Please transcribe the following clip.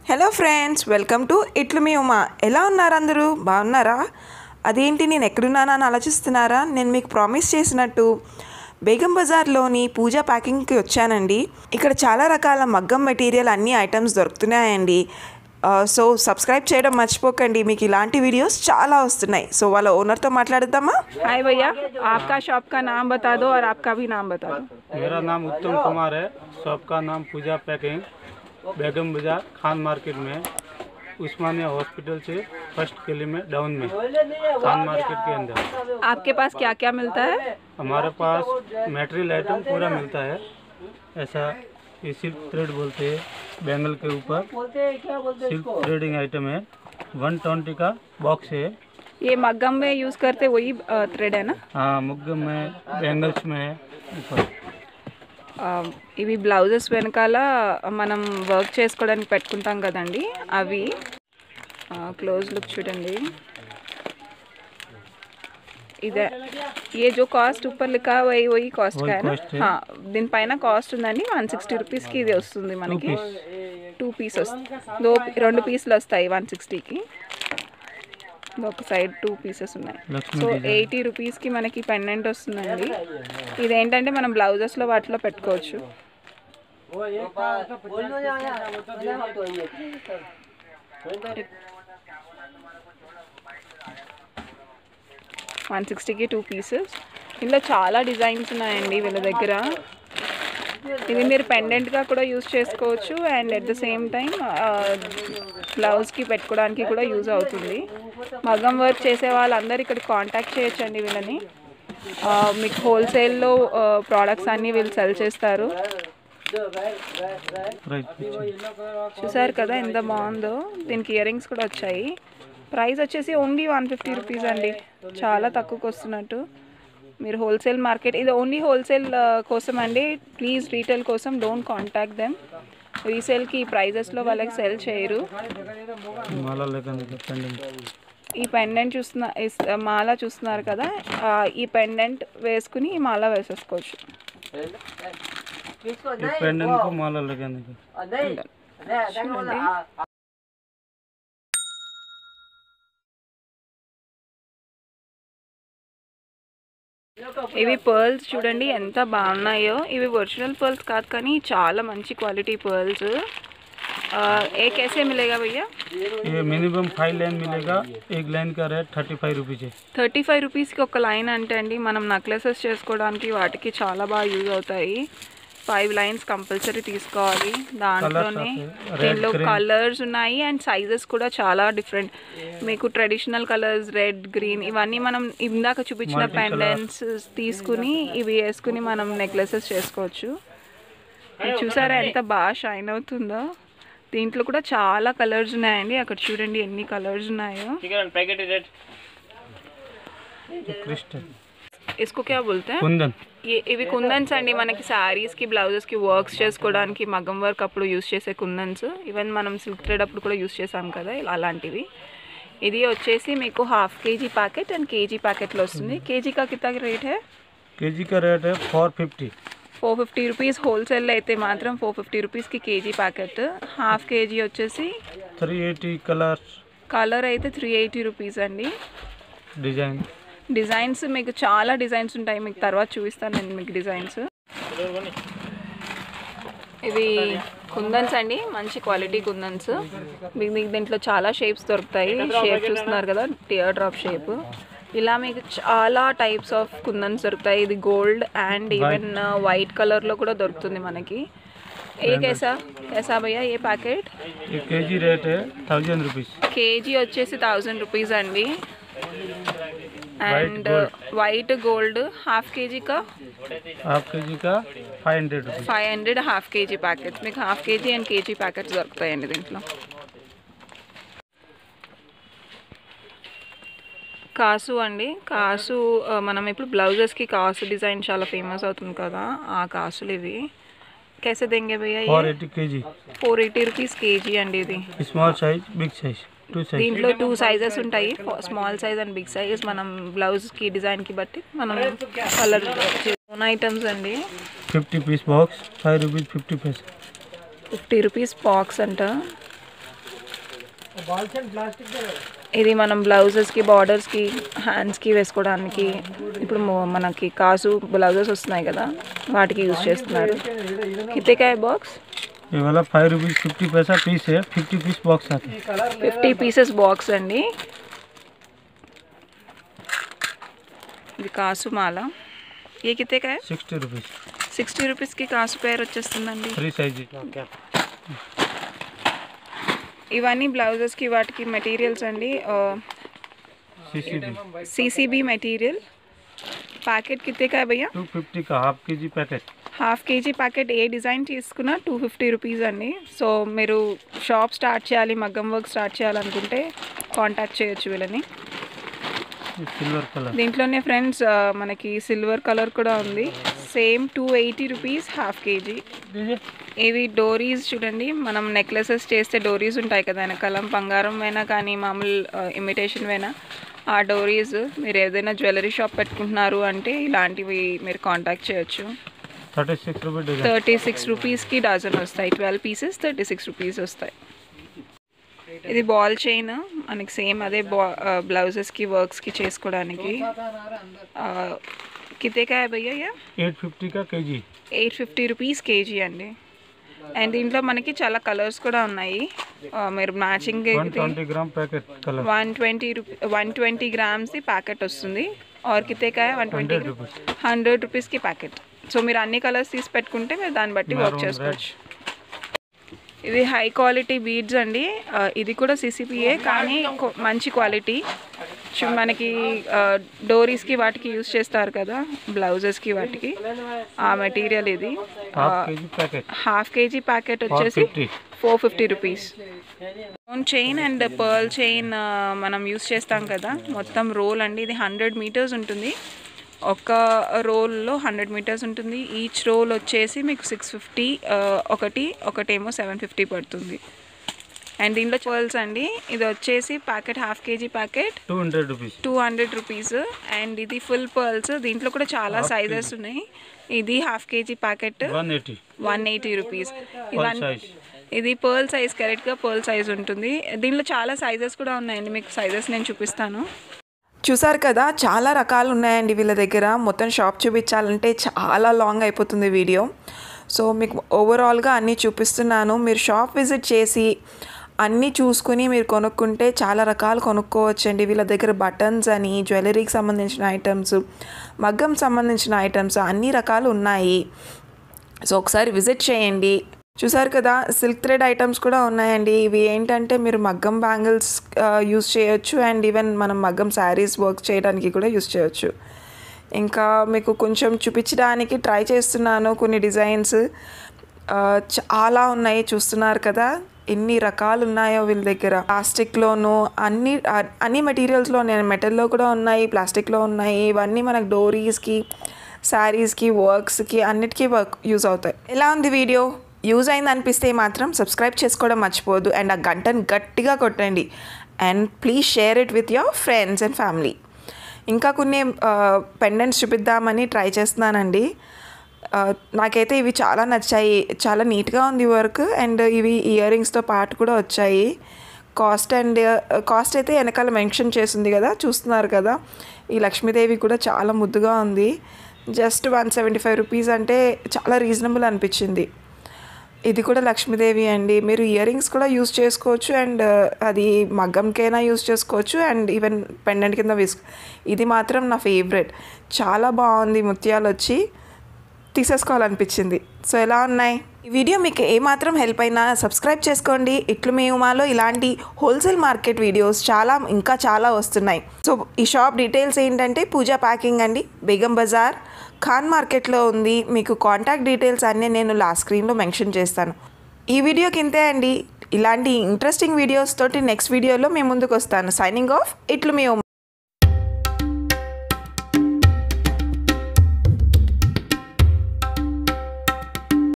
Hello friends welcome to ఇట్లు మీ ఉమా ఎలా ఉన్నారు అందరూ బాగున్నారా అదేంటి నేను ఎక్కడున్నానా అని ఆలోచిస్తున్నారా నేను మీకు ప్రామిస్ చేసినట్టు బేగం బజార్లోని పూజా ప్యాకింగ్కి వచ్చానండి ఇక్కడ చాలా రకాల మగ్గం మెటీరియల్ అన్ని ఐటమ్స్ దొరుకుతున్నాయండి ఆ, సో సబ్స్క్రైబ్ చేయడం మర్చిపోకండి మీకు ఇలాంటి వీడియోస్ చాలా వస్తున్నాయి సో వాళ్ళ ఓనర్తో మాట్లాడదామా हाय भैया आपका शॉप का नाम बता दो और आपका भी नाम बता दो मेरा नाम उत्तम कुमार है शॉप का नाम पूजा पैकिंग बेगम बाजार खान मार्केट में उस्मानिया हॉस्पिटल से फर्स्ट गली में डाउन में खान मार्केट के अंदर आपके पास क्या क्या मिलता है हमारे पास मटेरियल आइटम पूरा मिलता है ऐसा ये सिल्क थ्रेड बोलते हैं बैंगल के ऊपर सिल्क थ्रेडिंग आइटम है वन ट्वेंटी का बॉक्स है ये मग्गम में यूज़ करते वही थ्रेड है ना हाँ मुग्गम में बैंगल्स में है ऊपर ఆ, ఇవి బ్లౌజెస్ వెనకాల మనం వర్క్ చేసుకోవడానికి పెట్టుకుంటాం కదండి అవి క్లోజ్ లుక్ చూడండి ఇదే ఏ జో కాస్ట్ ऊपर लिखा है वही वही कॉस्ट का है ना cost है। हाँ దీనిపైన కాస్ట్ ఉందండి వన్ సిక్స్టీ రూపీస్కి ఇది వస్తుంది మనకి టూ పీస్ వస్తుంది దో రెండు పీసులు వస్తాయి వన్ సిక్స్టీకి ఒక సైడ్ టూ పీసెస్ ఉన్నాయి లక్ష్మీ సో ఎయిటీ రూపీస్కి మనకి పెండెంట్ వస్తుందండి ఇదేంటంటే మనం బ్లౌజెస్లో వాటిలో పెట్టుకోవచ్చు వన్ సిక్స్టీకి టూ పీసెస్ ఇందులో చాలా డిజైన్స్ ఉన్నాయండి వీళ్ళ దగ్గర ఇది మీరు పెండెంట్గా కూడా యూజ్ చేసుకోవచ్చు and at the same time బ్లౌజ్కి పెట్టుకోవడానికి కూడా యూజ్ అవుతుంది మగం వర్క్ చేసే వాళ్ళందరూ ఇక్కడ కాంటాక్ట్ చేయొచ్చండి వీళ్ళని ఆ, మీకు హోల్సేల్లో ప్రోడక్ట్స్ అన్నీ వీళ్ళు సెల్ చేస్తారు राइट पीछे చూసారు కదా ఎంత బాగుందో దీనికి ఇయర్ రింగ్స్ కూడా వచ్చాయి ప్రైస్ వచ్చేసి ఓన్లీ వన్ ఫిఫ్టీ రూపీస్ అండి చాలా తక్కువకి వస్తున్నట్టు మీరు హోల్సేల్ మార్కెట్ ఇది ఓన్లీ హోల్సేల్ కోసం అండి ప్లీజ్ రీటైల్ కోసం డోంట్ కాంటాక్ట్ దెమ్ రీసేల్కి ఈ ప్రైజెస్లో వాళ్ళకి సెల్ చేయరు माला लेकर पेंडेंट ఈ పెండెంట్ చూస్తున్న ఇస్- మాల చూస్తున్నారు కదా ఆ, ఈ పెండెంట్ వేసుకుని ఈ మాల వేసేసుకోవచ్చు ये पेंडेंट को माला लगाने का చూడండి ఇవి పర్ల్స్ చూడండి ఎంత బాగున్నాయో ఇవి ఒరిజినల్ పర్ల్స్ కాదు కానీ చాలా మంచి క్వాలిటీ పర్ల్స్ ఏ कैसे मिलेगा भैया ये मिनिमम फाइव लाइन मिलेगा एक लाइन का रेट थर्टी फाइव रुपीज़ है థర్టీ ఫైవ్ రూపీస్కి ఒక లైన్ అంటే అండి మనం నెక్లెసెస్ చేసుకోవడానికి వాటికి చాలా బాగా యూజ్ అవుతాయి ఫైవ్ లైన్స్ కంపల్సరీ తీసుకోవాలి దాంట్లోనే Red, దీనిలో green. కలర్స్ ఉన్నాయి అండ్ సైజెస్ కూడా చాలా డిఫరెంట్ మీకు ట్రెడిషనల్ కలర్స్ రెడ్ గ్రీన్ ఇవన్నీ మనం ఇందాక చూపించిన Multi colour. పెండెంట్స్ తీసుకుని ఇవి వేసుకుని మనం నెక్లెసెస్ చేసుకోవచ్చు ఇది చూసారా ఎంత బాగా షైన్ అవుతుందో దీంట్లో కూడా చాలా కలర్స్ ఉన్నాయండి అక్కడ చూడండి ఎన్ని కలర్స్ ఉన్నాయో क्रिस्टल इसको क्या बोलते हैं कुंदन ఏ ఇవి కుందన్స్ అండి మనకి శారీస్కి బ్లౌజెస్కి వర్క్స్ చేసుకోవడానికి మగ్గం వర్క్ అప్పుడు యూస్ చేసే కుందన్స్ ఈవెన్ మనం సిల్క్ థ్రెడ్ అప్పుడు కూడా యూస్ చేసాం కదా ఇలా అలాంటివి ఇది వచ్చేసి మీకు half KG packet and KG ప్యాకెట్లో వస్తుంది కేజీ కా కితా రేట్ హే के जी का रेट है four fifty four fifty rupees wholesale అయితే మాత్రం ఫోర్ ఫిఫ్టీ రూపీస్కి కేజీ ప్యాకెట్ హాఫ్ కేజీ వచ్చేసి थ्री एटी कलर కలర్ అయితే త్రీ ఎయిటీ రూపీస్ అండి डिजाइन డిజైన్స్ మీకు చాలా డిజైన్స్ ఉంటాయి మీకు తర్వాత చూపిస్తాను నేను మీకు డిజైన్స్ ఇవి కుందన్స్ అండి మంచి క్వాలిటీ కుందన్స్ మీకు మీకు దీంట్లో చాలా షేప్స్ దొరుకుతాయి షేప్ చూస్తున్నారు కదా టియర్ డ్రాప్ షేప్ ఇలా మీకు చాలా టైప్స్ ఆఫ్ కుందన్స్ దొరుకుతాయి ఇది గోల్డ్ అండ్ ఈవెన్ వైట్ కలర్లో కూడా దొరుకుతుంది మనకి ఏ కేసా కేసా భయ్యా ఏ ప్యాకెట్ ये के जी रेट है थाउजेंड रुपीज़ కేజీ వచ్చేసి థౌజండ్ రూపీస్ అండి అండ్ వైట్ గోల్డ్ హాఫ్ కేజీకా हाफ के जी का five hundred rupees five hundred half KG packets మీకు half KG and KG packets దొరుకుతాయండి దీంట్లో కాసు అండి కాసు ఆ, మనం ఇప్పుడు బ్లౌజెస్కి కాసు డిజైన్ చాలా ఫేమస్ అవుతుంది కదా ఆ కాసులు ఇవి कैसे देंगे भैया फोर ये eighty KG four eighty rupees KG అండి ఇది small size big size two size దీంట్లో టూ సైజెస్ ఉంటాయి small size and big size మనం బ్లౌజ్కి డిజైన్కి బట్టి మనం కలర్ ఓన్ ఐటమ్స్ అండి fifty piece box five rupees fifty पैसे ఫిఫ్టీ రూపీస్ బాక్స్ అంట ఇది మనం బ్లౌజెస్కి బార్డర్స్కి హ్యాండ్స్కి వేసుకోవడానికి ఇప్పుడు మొ- మనకి కాసు బ్లౌజెస్ వస్తున్నాయి కదా వాటికి యూజ్ చేస్తున్నారు కితేకాయ బాక్స్ ये वाला फाइव रुपीज़ फिफ्टी पैसा पीस है फिफ्टी पीस बॉक्स आते हैं ఫిఫ్టీ పీసెస్ బాక్స్ అండి ఇది కాసు మాల ఏ కితేకాయ सिक्सटी रुपीज़ సిక్స్టీ రూపీస్కి కాసు పేరు వచ్చేస్తుందండి फ्री साइज ఇవన్నీ బ్లౌజెస్కి వాటికి మెటీరియల్స్ అండి सी C B CCB material packet కితేకాయ భయ్యా टू फिफ्टी का half KG packet half KG packet ఏ డిజైన్ తీసుకున్నా టూ ఫిఫ్టీ రూపీస్ అండి సో మీరు షాప్ స్టార్ట్ చేయాలి మగ్గం వర్క్ స్టార్ట్ చేయాలనుకుంటే కాంటాక్ట్ చేయొచ్చు వీళ్ళని सिल्वर कलर దీంట్లోనే ఫ్రెండ్స్ మనకి సిల్వర్ కలర్ కూడా ఉంది same two eighty rupees half KG दीजिए ఇవి డోరీస్ చూడండి మనం నెక్లెసెస్ చేస్తే డోరీస్ ఉంటాయి కదా వెనకాల బంగారం అయినా కానీ మామూలు ఇమిటేషన్ అయినా ఆ డోరీస్ మీరు ఏదైనా జ్యువెలరీ షాప్ పెట్టుకుంటున్నారు అంటే ఇలాంటివి మీరు కాంటాక్ట్ చేయొచ్చు थर्टी सिक्स रुपये डिजाइन థర్టీ సిక్స్ రూపీస్కి డజన్ వస్తాయి twelve pieces thirty six rupees వస్తాయి ఇది బాల్ చైన్ మనకి సేమ్ అదే బా బ్లౌజెస్కి వర్క్స్కి చేసుకోవడానికి కితేకాయ భయ్యా एट फिफ्टी का KG eight fifty rupees KG అండి అండ్ దీంట్లో మనకి చాలా కలర్స్ కూడా ఉన్నాయి ఆ, మీరు matching one twenty gram packet colour one twenty rupee one twenty గ్రామ్స్ది ప్యాకెట్ వస్తుంది ఆర్ కితేకాయ one twenty hundred rupees hundred రూపీస్కి ప్యాకెట్ సో మీరు అన్ని కలర్స్ తీసి పెట్టుకుంటే మీరు దాన్ని బట్టి వర్క్ Maroon, చేసుకోవచ్చు ఇది హై క్వాలిటీ బీడ్స్ అండి ఆ, ఇది కూడా సిసిపిఏ కానీ కొ- మంచి క్వాలిటీ చు- మనకి డోరీస్కి వాటికి యూస్ చేస్తారు కదా బ్లౌజెస్కి వాటికి ఆ మెటీరియల్ ఇది half KG packet half KG packet four వచ్చేసి fifty four fifty rupees chain and pearl chain మనం యూస్ చేస్తాం కదా మొత్తం రోల్ అండి ఇది హండ్రెడ్ మీటర్స్ ఉంటుంది ఒక రోల్లో హండ్రెడ్ మీటర్స్ ఉంటుంది ఈచ్ రోల్ వచ్చేసి మీకు సిక్స్ ఫిఫ్టీ ఒకటి ఒకటేమో సెవెన్ ఫిఫ్టీ పడుతుంది అండ్ దీంట్లో పర్ల్స్ అండి ఇది వచ్చేసి packet half KG packet two hundred rupees two hundred rupees and ఇది ఫుల్ పర్ల్స్ దీంట్లో కూడా చాలా సైజెస్ ఉన్నాయి ఇది half KG packet one eighty one eighty rupees Pearl ఇవన్నీ size. ఇది పర్ల్ సైజ్ కరెక్ట్గా పర్ల్ సైజ్ ఉంటుంది దీనిలో చాలా సైజెస్ కూడా ఉన్నాయండి మీకు సైజెస్ నేను చూపిస్తాను చూసారు కదా చాలా రకాలు ఉన్నాయండి వీళ్ళ దగ్గర మొత్తం షాప్ చూపించాలంటే చాలా లాంగ్ అయిపోతుంది వీడియో సో మీకు ఓవరాల్గా అన్నీ చూపిస్తున్నాను మీరు షాప్ విజిట్ చేసి అన్నీ చూసుకుని మీరు కొనుక్కుంటే చాలా రకాలు కొనుక్కోవచ్చండి వీళ్ళ దగ్గర బటన్స్ అని జ్యువెలరీకి సంబంధించిన ఐటమ్స్ మగ్గం సంబంధించిన ఐటమ్స్ అన్ని రకాలు ఉన్నాయి సో ఒకసారి విజిట్ చేయండి చూసారు కదా సిల్క్ థ్రెడ్ ఐటమ్స్ కూడా ఉన్నాయండి ఇవి ఏంటంటే మీరు మగ్గం బ్యాంగిల్స్ యూస్ చేయొచ్చు అండ్ ఈవెన్ మనం మగ్గం శారీస్ వర్క్ చేయడానికి కూడా యూస్ చేయొచ్చు ఇంకా మీకు కొంచెం చూపించడానికి ట్రై చేస్తున్నాను కొన్ని డిజైన్స్ ఆ, చాలా ఉన్నాయి చూస్తున్నారు కదా ఎన్ని రకాలు ఉన్నాయో వీళ్ళ దగ్గర ప్లాస్టిక్లోను అన్ని అ- అన్ని మెటీరియల్స్లో నేను మెటల్లో కూడా ఉన్నాయి ప్లాస్టిక్లో ఉన్నాయి ఇవన్నీ మనకు డోరీస్కి శారీస్కి వర్క్స్కి అన్నిటికీ వర్క్ యూజ్ అవుతాయి ఎలా ఉంది వీడియో యూజ్ అయింది అనిపిస్తే మాత్రం సబ్స్క్రైబ్ చేసుకోవడం మర్చిపోవద్దు అండ్ ఆ గంటను గట్టిగా కొట్టండి and please share it with your friends and family ఇంకా కొన్ని పెండెంట్స్ చూపిద్దామని ట్రై చేస్తున్నానండి ఆ, నాకైతే ఇవి చాలా నచ్చాయి చాలా నీట్గా ఉంది వర్క్ అండ్ ఇవి ఇయర్ రింగ్స్తో పాటు కూడా వచ్చాయి కాస్ట్ అండ్ కాస్ట్ అయితే వెనకాల మెన్షన్ చేసింది కదా చూస్తున్నారు కదా ఈ లక్ష్మీదేవి కూడా చాలా ముద్దుగా ఉంది just one seventy five rupees అంటే చాలా రీజనబుల్ అనిపించింది ఇది కూడా లక్ష్మీదేవి అండి మీరు ఇయర్ రింగ్స్ కూడా యూస్ చేసుకోవచ్చు అండ్ అది మగ్గంకైనా యూస్ చేసుకోవచ్చు అండ్ ఈవెన్ పెండెంట్ కింద వేసు ఇది మాత్రం నా ఫేవరెట్ చాలా బాగుంది ముత్యాలు వచ్చి తీసేసుకోవాలనిపించింది సో ఎలా ఉన్నాయి ఈ వీడియో మీకు ఏమాత్రం హెల్ప్ అయినా సబ్స్క్రైబ్ చేసుకోండి ఇట్లు మీ ఉమాలో ఇలాంటి హోల్సేల్ మార్కెట్ వీడియోస్ చాలా ఇంకా చాలా వస్తున్నాయి సో ఈ షాప్ డీటెయిల్స్ ఏంటంటే పూజా ప్యాకింగ్ అండి బేగం బజార్ ఖాన్ మార్కెట్లో ఉంది మీకు కాంటాక్ట్ డీటెయిల్స్ అన్నీ నేను లాస్ట్ స్క్రీన్లో మెన్షన్ చేస్తాను ఈ వీడియోకి ఇంతే అండి ఇలాంటి ఇంట్రెస్టింగ్ వీడియోస్ తోటి నెక్స్ట్ వీడియోలో మేము ముందుకు వస్తాను సైనింగ్ ఆఫ్ ఇట్లు మీ ఉమా